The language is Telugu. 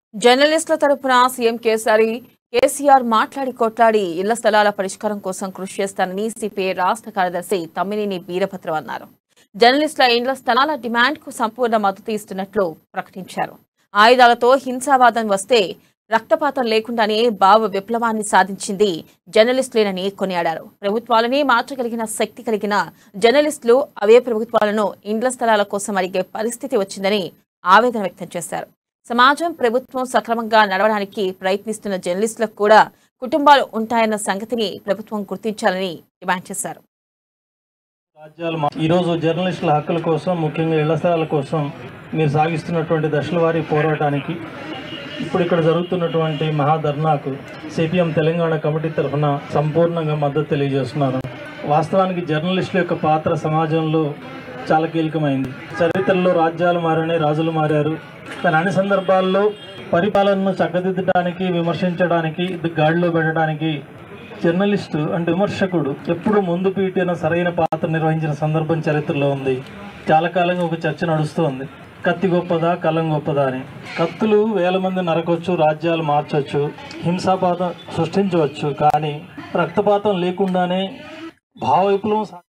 జర్నలిస్టుల తరపున సీఎం కేసీఆర్ కేసీఆర్ మాట్లాడి కొట్లాడి ఇళ్ల స్థలాల పరిష్కారం కోసం కృషి చేస్తానని సిపిఐ రాష్ట్ర కార్యదర్శి తమ్మినేని వీరభద్రం అన్నారు జర్నలిస్టుల ఇండ్ల స్థలాల డిమాండ్ కు సంపూర్ణ మద్దతు ఇస్తున్నట్లు ప్రకటించారు ఆయుధాలతో హింసావాదం వస్తే రక్తపాతం లేకుండానే భావ విప్లవాన్ని సాధించింది జర్నలిస్టులేనని కొనియాడారు ప్రభుత్వాలని మార్చగలిగిన శక్తి కలిగిన జర్నలిస్టులు అవే ప్రభుత్వాలను ఇండ్ల స్థలాల కోసం అడిగే పరిస్థితి వచ్చిందని ఆవేదన వ్యక్తం చేశారు సమాజం ప్రభుత్వం సక్రమంగా నడవడానికి ప్రయత్నిస్తున్న జర్నలిస్టులకు కూడా కుటుంబాలు ఉంటాయన్న సంగతిని ప్రభుత్వం గుర్తించాలని డిమాండ్ చేశారు రాజ్యాలు మా- ఈరోజు జర్నలిస్టుల హక్కుల కోసం ముఖ్యంగా ఇళ్ల స్థలాల కోసం మీరు సాగిస్తున్నటువంటి దశల వారి పోరాటానికి ఇప్పుడు ఇక్కడ జరుగుతున్నటువంటి మహాధర్నాకు సిపిఎం తెలంగాణ కమిటీ తరఫున సంపూర్ణంగా మద్దతు తెలియజేస్తున్నాను వాస్తవానికి జర్నలిస్టుల యొక్క పాత్ర సమాజంలో చాలా కీలకమైంది చరిత్రలో రాజ్యాలు మారాయి రాజులు మారారు కానీ అన్ని సందర్భాల్లో పరిపాలనను చక్కదిద్దడానికి విమర్శించడానికి గాడిలో పెట్టడానికి జర్నలిస్టు అంటే విమర్శకుడు ఎప్పుడు ముందు పీటిన సరైన పాత్ర నిర్వహించిన సందర్భం చరిత్రలో ఉంది చాలా కాలంగా ఒక చర్చ నడుస్తోంది కత్తి గొప్పదా కలం గొప్పదా అని కత్తులు వేల మంది నరకొచ్చు రాజ్యాలు మార్చొచ్చు హింసాపాతం సృష్టించవచ్చు కానీ రక్తపాతం లేకుండానే భావ విప్లవం సా-